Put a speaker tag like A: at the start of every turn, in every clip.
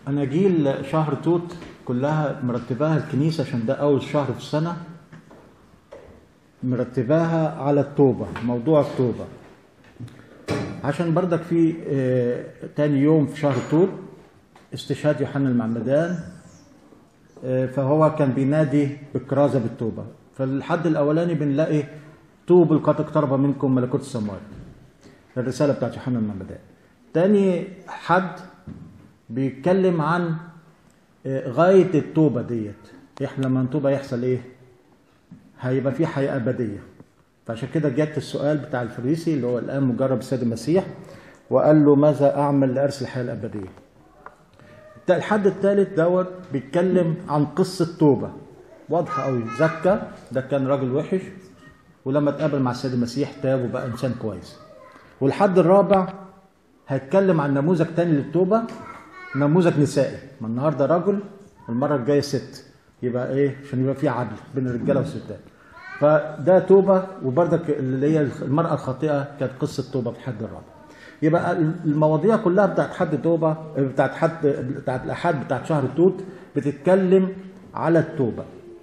A: أناجيل شهر توت كلها مرتباها الكنيسة عشان ده أول شهر في السنة مرتباها على التوبة موضوع التوبة عشان بردك في آه، تاني يوم في شهر توت استشهاد يوحنا المعمدان آه، فهو كان بينادي بالكرازة بالتوبة فالحد الأولاني بنلاقي توبوا لقد اقترب منكم ملكوت السماوات الرسالة بتاعت يوحنا المعمدان تاني حد بيتكلم عن آه، غاية التوبة ديت احنا لما نتوب هيحصل ايه هيبقى في حياة أبدية فعشان كده جت السؤال بتاع الفريسي اللي هو الآن مجرب السيد المسيح وقال له ماذا أعمل لأرث الحياة الأبدية الت- الحد الثالث دوت بيتكلم عن قصة توبة واضحة قوي زكا ده كان راجل وحش ولما اتقابل مع السيد المسيح تاب وبقى إنسان كويس والحد الرابع هيتكلم عن نموذج تاني للتوبة نموذج نسائي ما النهارده رجل والمرة الجاية ست يبقى ايه عشان يبقى في عدل بين الرجالة والستات فده توبة وبرضك اللي هي المرأة الخاطئة كانت قصة توبة في الحد الرابع يبقى المواضيع كلها بتاعت حد توبة بتاعت حد بتاعت الأحد بتاعت شهر توت بتتكلم على التوبة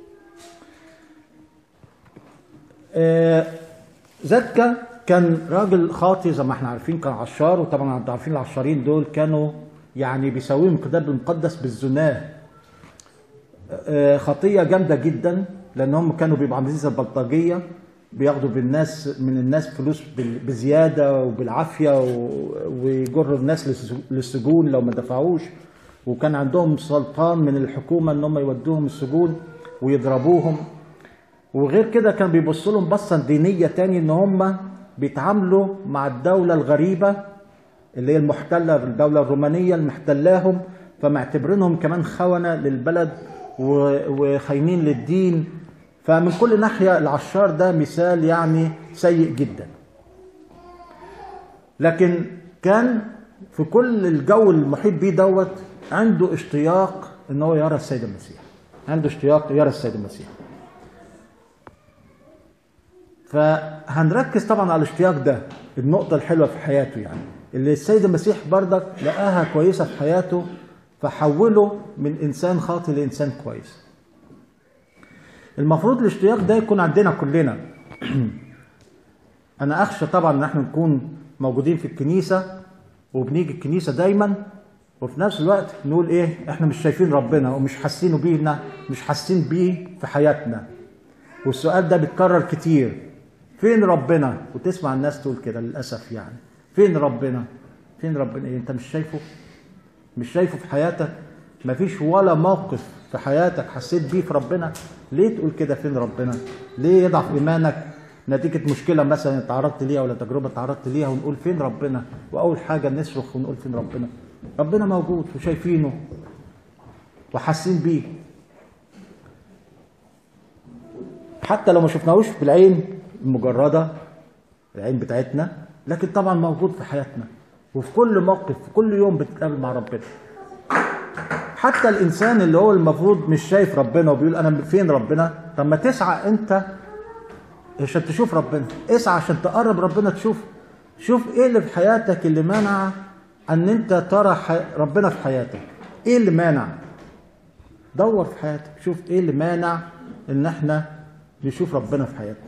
A: آه، زكا كان راجل خاطي زي ما احنا عارفين كان عشار وطبعا انتوا عارفين العشارين دول كانوا يعني بيساويهم الكتاب المقدس بالزناه آه، خطيه جامده جدا لان هم كانوا بيبقوا عاملين زي البلطجيه بياخدوا بالناس من الناس فلوس بال- بزياده وبالعافيه و- ويجروا الناس للس- للسجون لو ما دفعوش وكان عندهم سلطان من الحكومه ان هم يودوهم السجون ويضربوهم وغير كده كان بيبصوا لهم بصه دينيه تاني ان هم بيتعاملوا مع الدوله الغريبه اللي هي المحتله الدوله الرومانيه المحتلاهم فمعتبرينهم كمان خونه للبلد و- وخاينين للدين فمن كل ناحيه العشار ده مثال يعني سيء جدا لكن كان في كل الجو المحيط بيه دوت عنده اشتياق ان هو يرى السيد المسيح عنده اشتياق يرى السيد المسيح فهنركز طبعا على الاشتياق ده النقطة الحلوة في حياته يعني اللي السيد المسيح بردك لقاها كويسة في حياته فحوله من إنسان خاطئ لإنسان كويس المفروض الاشتياق ده يكون عندنا كلنا أنا أخشى طبعا إن احنا نكون موجودين في الكنيسة وبنيجي الكنيسة دايما وفي نفس الوقت نقول إيه إحنا مش شايفين ربنا ومش حاسين بيه مش حاسين بيه في حياتنا والسؤال ده بيتكرر كتير فين ربنا وتسمع الناس تقول كده للاسف يعني فين ربنا فين ربنا إيه؟ انت مش شايفه مش شايفه في حياتك مفيش ولا موقف في حياتك حسيت بيه في ربنا ليه تقول كده فين ربنا ليه يضعف ايمانك نتيجة مشكلة مثلا تعرضت ليها ولا تجربة تعرضت ليها ونقول فين ربنا وأول حاجة نصرخ ونقول فين ربنا ربنا موجود وشايفينه وحاسين بيه حتى لو ما شفناهوش بالعين المجردة العين بتاعتنا لكن طبعا موجود في حياتنا وفي كل موقف في كل يوم بتتقابل مع ربنا حتى الانسان اللي هو المفروض مش شايف ربنا وبيقول انا فين ربنا طب ما تسعى انت عشان تشوف ربنا اسعى عشان تقرب ربنا تشوف شوف ايه اللي في حياتك اللي مانع ان انت ترى حي... ربنا في حياتك ايه اللي مانع دور في حياتك شوف ايه اللي مانع ان احنا نشوف ربنا في حياتنا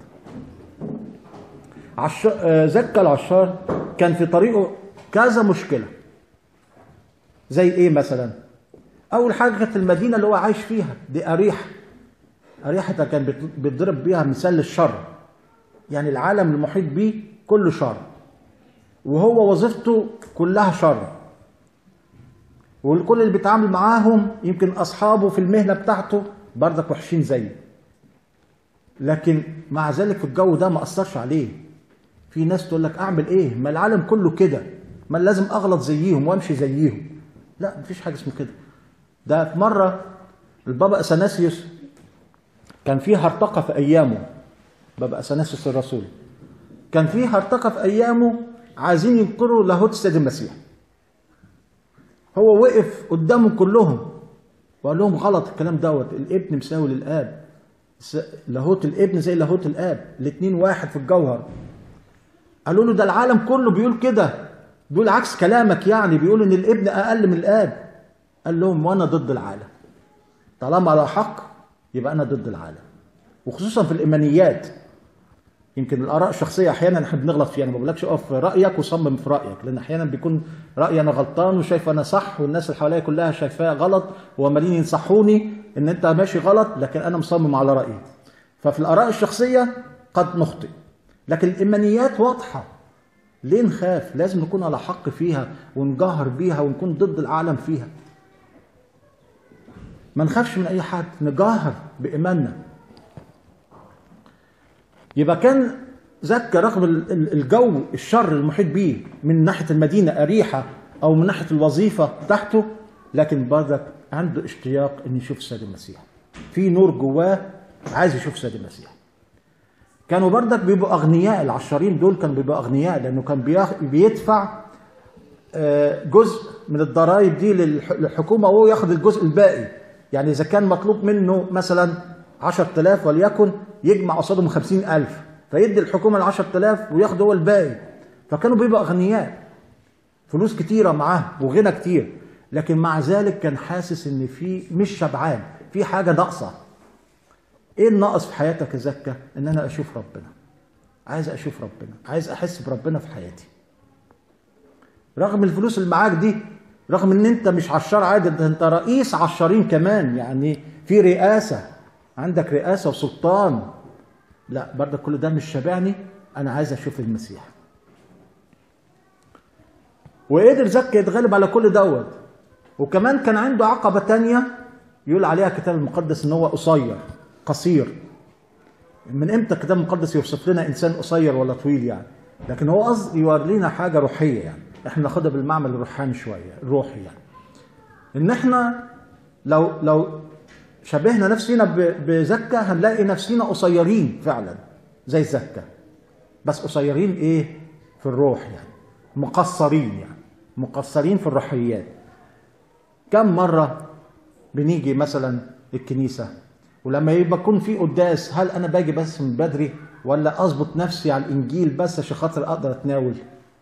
A: عش... آه، زكا العشار كان في طريقه كذا مشكله زي ايه مثلا اول حاجه كانت المدينه اللي هو عايش فيها دي اريحه اريحه ده كان بت- بيتضرب بيها مثال للشر يعني العالم المحيط بيه كله شر وهو وظيفته كلها شر والكل اللي بيتعامل معاهم يمكن اصحابه في المهنه بتاعته برضك وحشين زيه لكن مع ذلك في الجو ده ما اثرش عليه في ناس تقول لك اعمل ايه ما العالم كله كده ما لازم اغلط زيهم وامشي زيهم لا مفيش حاجه اسمه كده ده في مره البابا اثناسيوس كان في هرطقه في ايامه بابا اثناسيوس الرسول كان في هرطقه في ايامه عايزين ينكروا لاهوت السيد المسيح هو وقف قدامهم كلهم وقال لهم غلط الكلام دوت الابن مساوي للاب س- لاهوت الابن زي لاهوت الاب الاثنين واحد في الجوهر قالوا له ده العالم كله بيقول كده بيقول عكس كلامك يعني بيقول ان الابن اقل من الاب قال لهم وانا ضد العالم طالما على حق يبقى انا ضد العالم وخصوصا في الايمانيات يمكن الاراء الشخصيه احيانا احنا بنغلط فيها انا ما بقولكش اقف في رايك وصمم في رايك لان احيانا بيكون رايي انا غلطان وشايف انا صح والناس اللي حواليا كلها شايفاه غلط وعمالين ينصحوني ان انت ماشي غلط لكن انا مصمم على رايي ففي الاراء الشخصيه قد نخطئ لكن الايمانيات واضحه ليه نخاف لازم نكون على حق فيها ونجهر بيها ونكون ضد العالم فيها ما نخافش من اي حد نجاهر بايماننا يبقى كان زكى رغم ال- ال- الجو الشر المحيط بيه من ناحيه المدينه اريحه او من ناحيه الوظيفه بتاعته لكن برضك عنده اشتياق ان يشوف السيد المسيح في نور جواه عايز يشوف السيد المسيح كانوا برضك بيبقوا اغنياء العشارين دول كانوا بيبقوا اغنياء لانه كان بياخ- بيدفع آه، جزء من الضرائب دي للح- للحكومه وهو ياخد الجزء الباقي يعني اذا كان مطلوب منه مثلا 10000 وليكن يجمع قصادهم 50000 فيدي الحكومه ال 10000 وياخد هو الباقي فكانوا بيبقوا اغنياء فلوس كتيره معاه وغنى كتير لكن مع ذلك كان حاسس ان في مش شبعان في حاجه ناقصه ايه الناقص في حياتك يا زكا ان انا اشوف ربنا عايز اشوف ربنا عايز احس بربنا في حياتي رغم الفلوس اللي معاك دي رغم ان انت مش عشار عادي ده انت رئيس عشارين كمان يعني في رئاسة عندك رئاسة وسلطان لا برضه كل ده مش شابعني انا عايز اشوف المسيح وقدر زكي يتغلب على كل دوت وكمان كان عنده عقبة تانية يقول عليها الكتاب المقدس ان هو قصير قصير من امتى الكتاب المقدس يوصف لنا انسان قصير ولا طويل يعني لكن هو قصد يورينا حاجه روحيه يعني احنا ناخدها بالمعمل الروحاني شويه الروحي يعني ان احنا لو لو شبهنا نفسنا ب- بزكا هنلاقي نفسنا قصيرين فعلا زي زكا بس قصيرين ايه في الروح يعني مقصرين يعني مقصرين في الروحيات كم مرة بنيجي مثلا الكنيسة ولما يبقى يكون في قداس هل أنا باجي بس من بدري ولا أظبط نفسي على الإنجيل بس عشان خاطر أقدر أتناول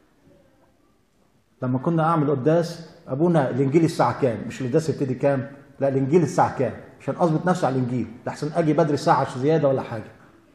A: لما كنا أعمل قداس أبونا الإنجيل الساعة كام مش القداس يبتدي كام لا الإنجيل الساعة كام عشان أظبط نفسي على الإنجيل لحسن أجي بدري ساعة زيادة ولا حاجة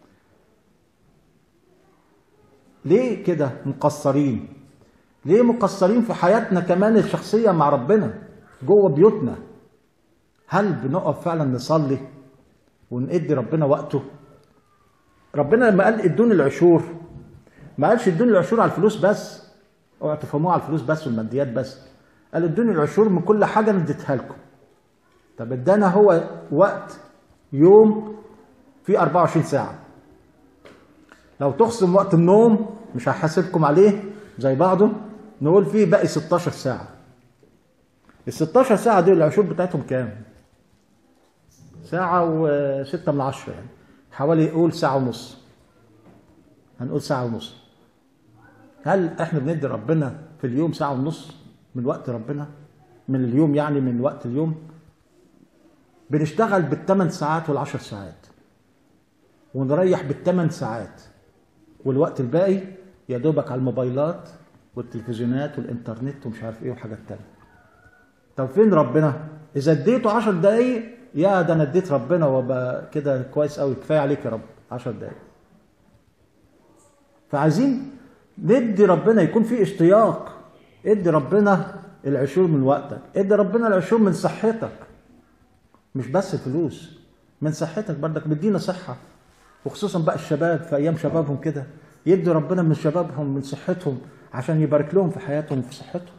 A: ليه كده مقصرين ليه مقصرين في حياتنا كمان الشخصية مع ربنا جوه بيوتنا هل بنقف فعلا نصلي وندي ربنا وقته ربنا لما قال ادوني العشور ما قالش ادوني العشور على الفلوس بس اوعوا تفهموها على الفلوس بس والماديات بس قال ادوني العشور من كل حاجه انا اديتها لكم طب ادانا هو وقت يوم فيه 24 ساعه لو تخصم وقت النوم مش هحاسبكم عليه زي بعضه نقول فيه باقي 16 ساعه ال 16 ساعه دول العشور بتاعتهم كام ساعة وستة من عشرة يعني حوالي قول ساعة ونص هنقول ساعة ونص هل احنا بندي ربنا في اليوم ساعة ونص من وقت ربنا من اليوم يعني من وقت اليوم بنشتغل بالثمان ساعات والعشر ساعات ونريح بالثمان ساعات والوقت الباقي يا دوبك على الموبايلات والتلفزيونات والانترنت ومش عارف ايه وحاجات تانية طب فين ربنا اذا اديته عشر دقايق يا ده انا اديت ربنا وابقى كده كويس قوي كفايه عليك يا رب 10 دقايق فعايزين ندي ربنا يكون في اشتياق ادي ربنا العشور من وقتك ادي ربنا العشور من صحتك مش بس فلوس من صحتك برضك مدينا صحه وخصوصا بقى الشباب في ايام شبابهم كده يدي ربنا من شبابهم من صحتهم عشان يبارك لهم في حياتهم وفي صحتهم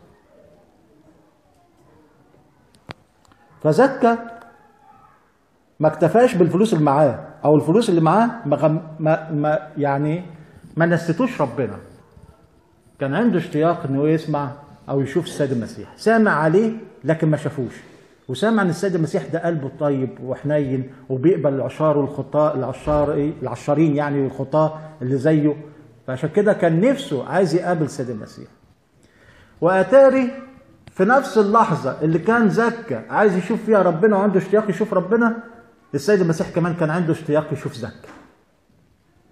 A: فزكى ما اكتفاش بالفلوس اللي معاه او الفلوس اللي معاه ما, غم ما, ما يعني ما نسيتوش ربنا كان عنده اشتياق انه يسمع او يشوف السيد المسيح سامع عليه لكن ما شافوش وسامع ان السيد المسيح ده قلبه طيب وحنين وبيقبل العشار والخطاء العشار ايه العشارين يعني والخطاة اللي زيه فعشان كده كان نفسه عايز يقابل السيد المسيح واتاري في نفس اللحظة اللي كان زكى عايز يشوف فيها ربنا وعنده اشتياق يشوف ربنا السيد المسيح كمان كان عنده اشتياق يشوف زكى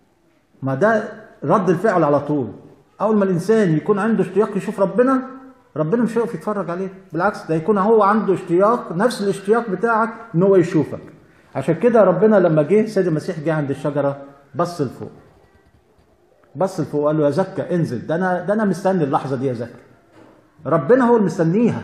A: ما ده رد الفعل على طول اول ما الانسان يكون عنده اشتياق يشوف ربنا ربنا مش هيقف يتفرج عليه بالعكس ده يكون هو عنده اشتياق نفس الاشتياق بتاعك ان هو يشوفك عشان كده ربنا لما جه سيد المسيح جه عند الشجره بص لفوق بص لفوق وقال له يا زكا انزل ده انا ده انا مستني اللحظه دي يا زكا ربنا هو اللي مستنيها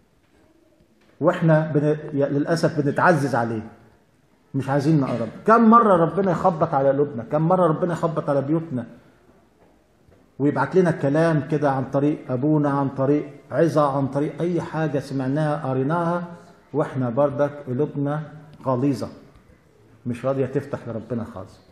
A: واحنا بن... للاسف بنتعزز عليه مش عايزين نقرب كم مره ربنا يخبط على قلوبنا كم مره ربنا يخبط على بيوتنا ويبعت لنا كلام كده عن طريق ابونا عن طريق عظه عن طريق اي حاجه سمعناها قريناها واحنا بردك قلوبنا غليظه مش راضيه تفتح لربنا خالص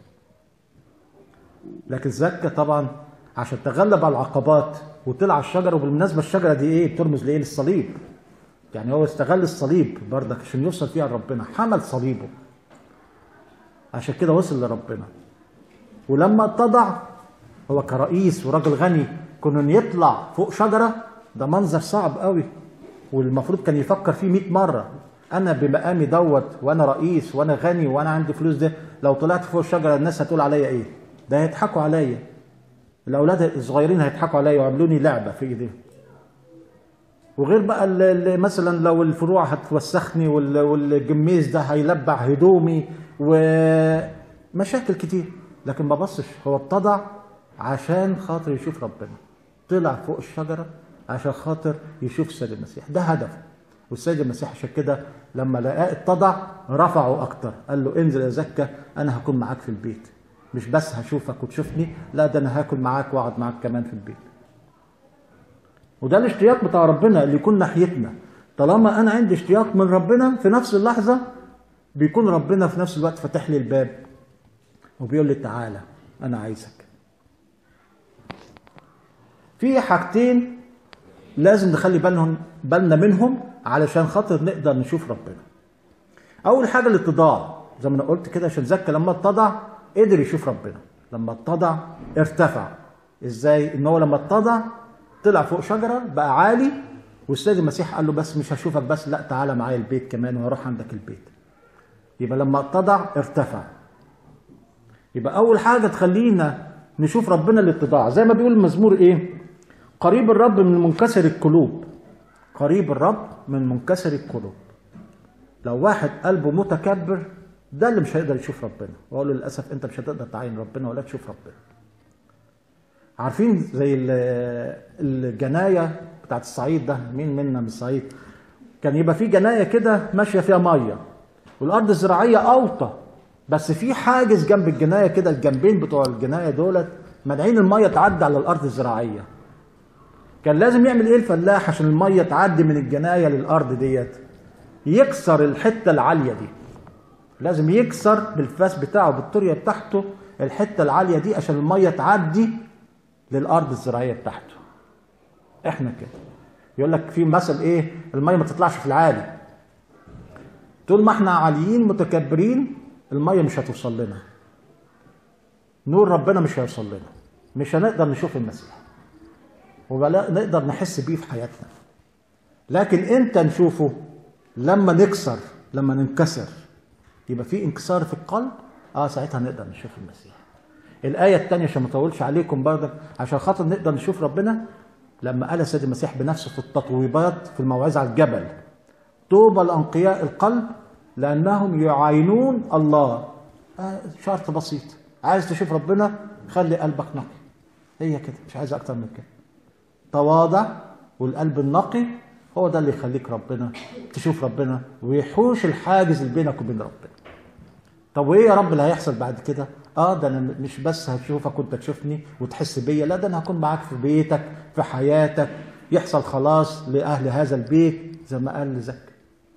A: لكن زكا طبعا عشان تغلب على العقبات وطلع الشجره وبالمناسبه الشجره دي ايه بترمز لايه للصليب يعني هو استغل الصليب بردك عشان يوصل فيها لربنا حمل صليبه عشان كده وصل لربنا ولما اتضع هو كرئيس وراجل غني كنا يطلع فوق شجره ده منظر صعب قوي والمفروض كان يفكر فيه 100 مره انا بمقامي دوت وانا رئيس وانا غني وانا عندي فلوس ده لو طلعت فوق الشجره الناس هتقول عليا ايه ده هيضحكوا عليا الاولاد الصغيرين هيضحكوا عليا ويعملوني لعبه في ايديهم وغير بقى اللي مثلا لو الفروع هتوسخني والجميز ده هيلبع هدومي ومشاكل كتير لكن ما بصش هو اتضع عشان خاطر يشوف ربنا طلع فوق الشجره عشان خاطر يشوف السيد المسيح ده هدفه والسيد المسيح عشان كده لما لقاه اتضع رفعه اكتر قال له انزل يا زكا انا هكون معاك في البيت مش بس هشوفك وتشوفني لا ده انا هاكل معاك واقعد معاك كمان في البيت وده الاشتياق بتاع ربنا اللي يكون ناحيتنا طالما انا عندي اشتياق من ربنا في نفس اللحظه بيكون ربنا في نفس الوقت فاتح لي الباب وبيقول لي تعالى انا عايزك في حاجتين لازم نخلي بالهم بالنا منهم علشان خاطر نقدر نشوف ربنا اول حاجه الاتضاع زي ما انا قلت كده عشان زكى لما اتضع قدر يشوف ربنا لما اتضع ارتفع ازاي ان هو لما اتضع طلع فوق شجره بقى عالي والسيد المسيح قال له بس مش هشوفك بس لا تعالى معايا البيت كمان وهروح عندك البيت يبقى لما اتضع ارتفع يبقى اول حاجه تخلينا نشوف ربنا الاتضاع زي ما بيقول المزمور ايه قريب الرب من منكسر القلوب قريب الرب من منكسر القلوب لو واحد قلبه متكبر ده اللي مش هيقدر يشوف ربنا واقول له للاسف انت مش هتقدر تعاين ربنا ولا تشوف ربنا عارفين زي الجنايه بتاعت الصعيد ده مين منا من الصعيد كان يبقى في جنايه كده ماشيه فيها ميه والارض الزراعيه اوطى بس في حاجز جنب الجنايه كده الجنبين بتوع الجنايه دولت مانعين الميه تعدي على الارض الزراعيه كان لازم يعمل ايه الفلاح عشان الميه تعدي من الجنايه للارض ديت يكسر الحته العاليه دي لازم يكسر بالفاس بتاعه بالطريه بتاعته الحته العاليه دي عشان الميه تعدي للارض الزراعيه بتاعته احنا كده يقول لك في مثل ايه الميه ما تطلعش في العالي طول ما احنا عاليين متكبرين الميه مش هتوصل لنا نور ربنا مش هيوصل لنا مش هنقدر نشوف المسيح ولا نقدر نحس بيه في حياتنا لكن امتى نشوفه لما نكسر لما ننكسر يبقى في انكسار في القلب اه ساعتها نقدر نشوف المسيح الآية الثانية عشان ما اطولش عليكم برضك عشان خاطر نقدر نشوف ربنا لما قال السيد المسيح بنفسه في التطويبات في الموعظة على الجبل طوبى لأنقياء القلب لأنهم يعاينون الله آه شرط بسيط عايز تشوف ربنا خلي قلبك نقي هي كده مش عايز أكتر من كده تواضع والقلب النقي هو ده اللي يخليك ربنا تشوف ربنا ويحوش الحاجز اللي بينك وبين ربنا طب وايه يا رب اللي هيحصل بعد كده اه ده انا مش بس هشوفك وانت تشوفني وتحس بيا لا ده انا هكون معاك في بيتك في حياتك يحصل خلاص لاهل هذا البيت زي ما قال لزكا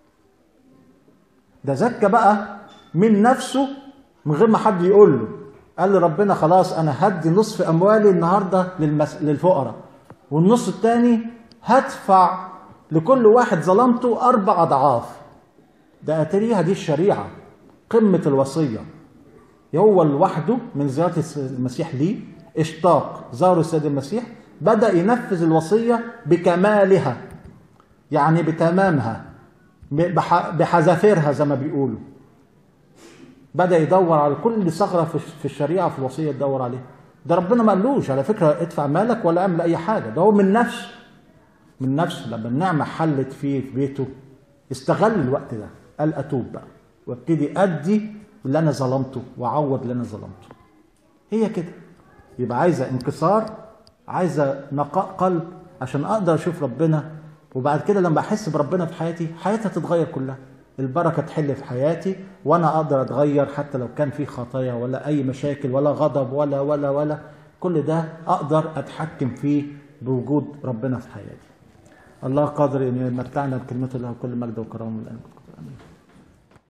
A: ده زكا بقى من نفسه من غير ما حد يقول له قال لربنا خلاص انا هدي نصف اموالي النهارده للمس... للفقراء والنص الثاني هدفع لكل واحد ظلمته اربع اضعاف ده اتريها دي الشريعه قمه الوصيه هو لوحده من زياره المسيح ليه اشتاق زار السيد المسيح بدا ينفذ الوصيه بكمالها يعني بتمامها بحذافيرها زي ما بيقولوا بدا يدور على كل ثغره في الشريعه في الوصيه يدور عليها ده ربنا ما قالوش على فكره ادفع مالك ولا اعمل اي حاجه ده هو من نفسه من نفسه لما النعمة حلت فيه في بيته استغل الوقت ده قال أتوب بقى وابتدي أدي اللي أنا ظلمته وأعوض اللي أنا ظلمته هي كده يبقى عايزة انكسار عايزة نقاء قلب عشان أقدر أشوف ربنا وبعد كده لما أحس بربنا في حياتي حياتي هتتغير كلها البركة تحل في حياتي وأنا أقدر أتغير حتى لو كان في خطايا ولا أي مشاكل ولا غضب ولا ولا ولا كل ده أقدر أتحكم فيه بوجود ربنا في حياتي الله قادر أن يمتعنا بكلمته له كل مجد وكرامه الآن آمين